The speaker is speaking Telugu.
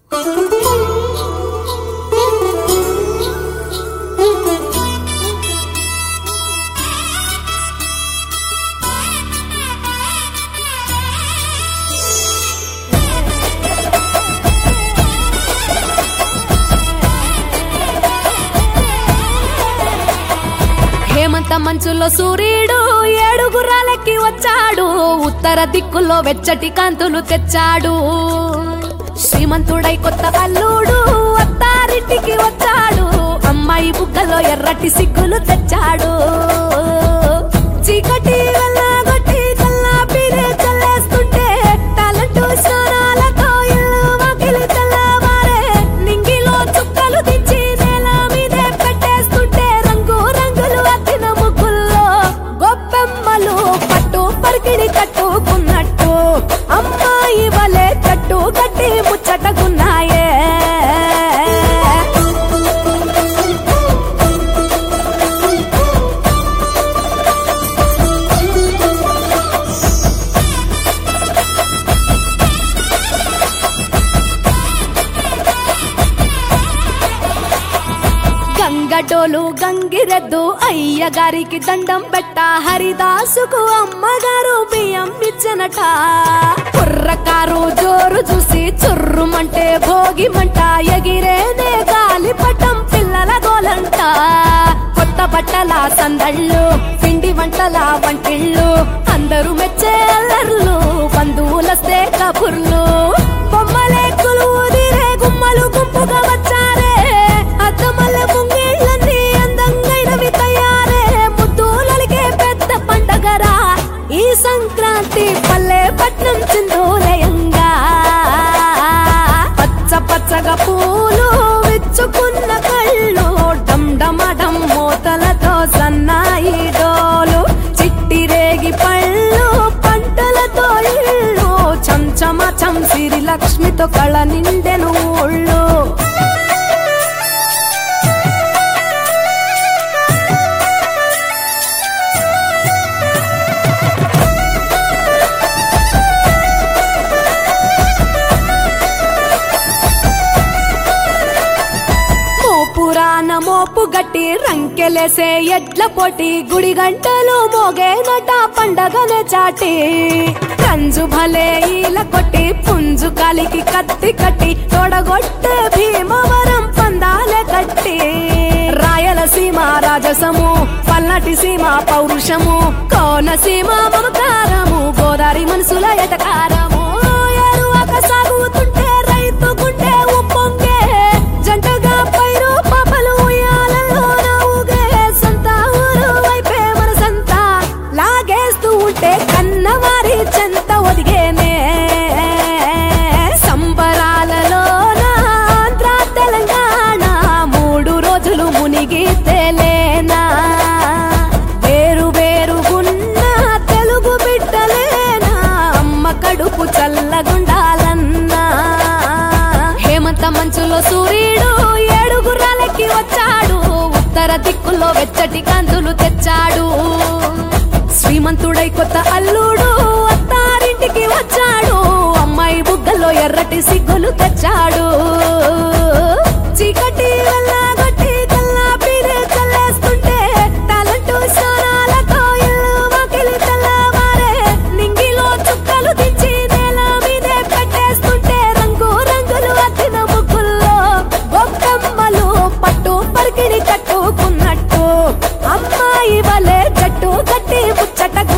హేమంత మంచులో సూర్యుడు ఏడుగురాలకి వచ్చాడు ఉత్తర దిక్కులో వెచ్చటి కాంతులు తెచ్చాడు శ్రీమంతుడై కొత్త అల్లుడు అత్తారింటికి వచ్చాడు అమ్మాయి బుగ్గలో ఎర్రటి సిగ్గులు తెచ్చాడు చీకటి వెళ్ళగొట్టి కల్లాపిరే చల్లేస్తుంటే టాలెంట్ స్నానాలతో ఇల్లు వాకిలి తెల్లవారే నింగిలో చుక్కలు దించి నేల మీదే పెట్టేస్తుంటే రంగు రంగులు అద్దిన ముగ్గుల్లో గొప్పెమ్మలు పట్టు పరికిడి కట్టుకున్నట్టు అమ్మాయి వలె కట్టు కట్టి ముచ్చటకున్నాయే గంగటోలు గంగిరెద్దు అయ్య గారికి దండం పెట్ట హరిదాసుకు అమ్మగారు బియ్యం ఇచ్చనట కుర్రకారు జోరు చూసి చుర్రుమంటే భోగిమంట ఎగిరేనే గాలిపటం పిల్లల గోలంట కొత్త బట్టల సందళ్ళు పిండి వంటల వంటిళ్ళు అందరూ మెచ్చే అల్లర్లు బంధువులస్తే కబుర్లు బొమ్మలే కొలువుదిరే గుమ్మలు గుంపుగా వచ్చారే అద్దమల్ల ముంగిళ్ళన్నీ అందంగైనవి తయారే ముద్దులలిగే పెద్ద పండగరా ఈ సంక్రాంతి పల్లె పట్నం చిందోలయంగా పచ్చ పచ్చగా పూలు విచ్చుకున్న కళ్ళు డమ్ మోతలతో సన్నాయి డోలు చిట్టి రేగి పళ్ళు పంటలతో ఇళ్ళు చంచమ చం సిరి లక్ష్మితో కళ నిండెను ఊళ్ళు మోపురాన మోపు గట్టి రంకెలేసే ఎడ్ల పొట్టి గుడి గంటలు మోగేనట పండగనే చాటి కంజు భలే ఈల కొట్టి పుంజు కాలికి కత్తి కట్టి తొడగొట్టే భీమవరం పందాలే కట్టి రాయలసీమ రాజసము పల్నటి సీమ పౌరుషము కోనసీమ మమకారము గోదారి మనసుల ఎటకారము ఎరువక సాగుతుంటే రైతు గుండె ఉప్పొంగే జంటగా పైరు పాపలు ఉయ్యాలలో ఊగే సంత ఊరు వైపే మనసంతా లాగేస్తూ ఉంటే కన్నవారి చెంత ఒదిగేనే సంబరాలలోన ఆంధ్ర తెలంగాణ మూడు రోజులు మునిగి తేలేనా వేరు వేరుగున్న తెలుగు బిడ్డలేనా అమ్మ కడుపు చల్లగుండాలన్నా హేమంత మంచులో సూర్యుడు ఏడుగురాలకి వచ్చాడు ఉత్తర దిక్కులో వెచ్చటి కాంతులు తెచ్చాడు శ్రీమంతుడై కొత్త అల్లుడు అత్తారింటికి వచ్చాడు అమ్మాయి బుగ్గలో ఎర్రటి సిగ్గులు తెచ్చాడు చీకటి వెళ్ళగొట్టి కల్లాపిరే చల్లేస్తుంటే టాలెంట్ స్నానాలతో ఇల్లు వాకిలి తెల్లవారే నింగిలో చుక్కలు దించి నేల మీదే పెట్టేస్తుంటే రంగు రంగులు అద్దిన ముగ్గుల్లో గొప్పమ్మలు పట్టు పరికిడి కట్టుకున్నట్టు అమ్మాయి వలె జట్టు కట్టి ముచ్చట